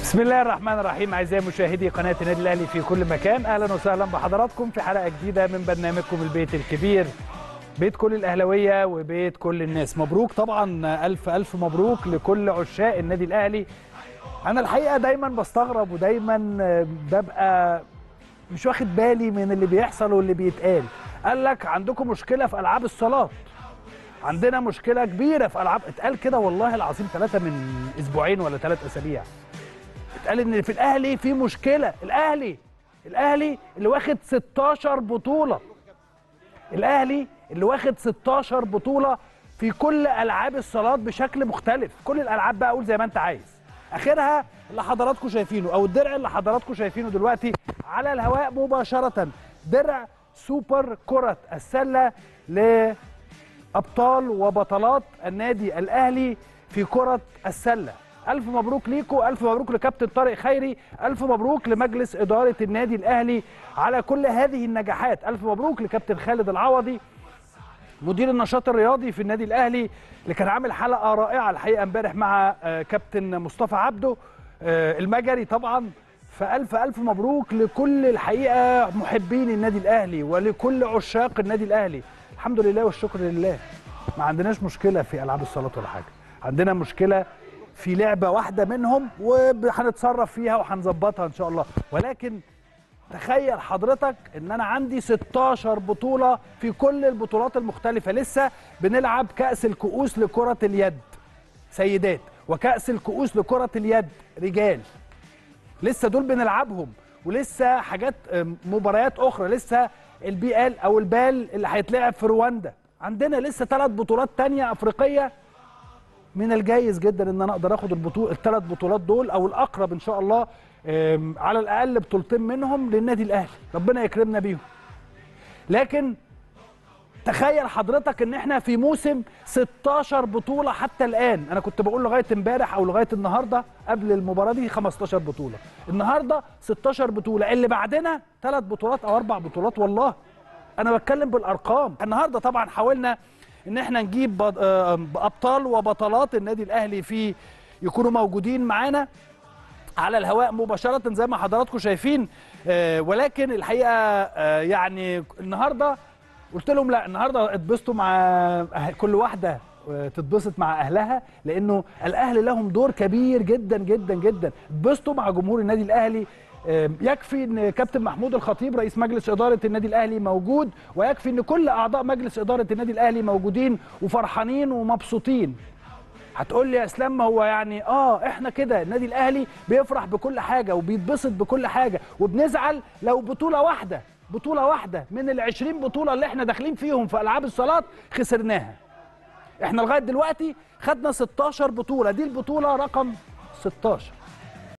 بسم الله الرحمن الرحيم اعزائي مشاهدي قناه النادي الاهلي في كل مكان اهلا وسهلا بحضراتكم في حلقه جديده من برنامجكم البيت الكبير بيت كل الاهلاويه وبيت كل الناس مبروك طبعا الف الف مبروك لكل عشاق النادي الاهلي انا الحقيقه دايما بستغرب ودايما ببقى مش واخد بالي من اللي بيحصل واللي بيتقال قال لك عندكم مشكله في العاب الصالات عندنا مشكله كبيره في العاب اتقال كده والله العظيم ثلاثه من اسبوعين ولا ثلاث اسابيع اتقال ان في الاهلي في مشكله الاهلي الاهلي اللي واخد 16 بطوله الاهلي اللي واخد 16 بطوله في كل العاب الصالات بشكل مختلف كل الالعاب بقى قول زي ما انت عايز اخرها اللي حضراتكم شايفينه او الدرع اللي حضراتكم شايفينه دلوقتي على الهواء مباشره درع سوبر كره السله لابطال وبطلات النادي الاهلي في كره السله ألف مبروك ليكم ألف مبروك لكابتن طارق خيري ألف مبروك لمجلس إدارة النادي الأهلي على كل هذه النجاحات ألف مبروك لكابتن خالد العوضي مدير النشاط الرياضي في النادي الأهلي اللي كان عامل حلقة رائعة الحقيقة امبارح مع كابتن مصطفى عبده المجري طبعا فألف ألف مبروك لكل الحقيقة محبين النادي الأهلي ولكل عشاق النادي الأهلي الحمد لله والشكر لله ما عندناش مشكلة في ألعاب الصالات ولا حاجة عندنا مشكلة في لعبه واحده منهم وهنتصرف فيها وهنظبطها ان شاء الله ولكن تخيل حضرتك ان انا عندي 16 بطوله في كل البطولات المختلفه لسه بنلعب كاس الكؤوس لكره اليد سيدات وكاس الكؤوس لكره اليد رجال لسه دول بنلعبهم ولسه حاجات مباريات اخرى لسه البي ال او البال اللي هيتلعب في رواندا عندنا لسه ثلاث بطولات تانية افريقيه من الجايز جدا ان انا اقدر اخد البطوله الثلاث بطولات دول او الاقرب ان شاء الله على الاقل بطولتين منهم للنادي الاهلي ربنا يكرمنا بيهم لكن تخيل حضرتك ان احنا في موسم 16 بطوله حتى الان انا كنت بقول لغايه امبارح او لغايه النهارده قبل المباراه دي 15 بطوله النهارده 16 بطوله اللي بعدنا ثلاث بطولات او اربع بطولات والله انا بتكلم بالارقام النهارده طبعا حاولنا ان احنا نجيب ابطال وبطلات النادي الاهلي في يكونوا موجودين معانا على الهواء مباشره زي ما حضراتكم شايفين ولكن الحقيقه يعني النهارده قلت لهم لا النهارده اتبسطوا مع كل واحده تتبسط مع اهلها لانه الاهل لهم دور كبير جدا جدا جدا اتبسطوا مع جمهور النادي الاهلي يكفي ان كابتن محمود الخطيب رئيس مجلس اداره النادي الاهلي موجود ويكفي ان كل اعضاء مجلس اداره النادي الاهلي موجودين وفرحانين ومبسوطين هتقول لي يا اسلام ما هو يعني اه احنا كده النادي الاهلي بيفرح بكل حاجه وبيتبسط بكل حاجه وبنزعل لو بطوله واحده بطوله واحده من ال 20 بطوله اللي احنا داخلين فيهم في العاب الصالات خسرناها احنا لغايه دلوقتي خدنا 16 بطوله دي البطوله رقم 16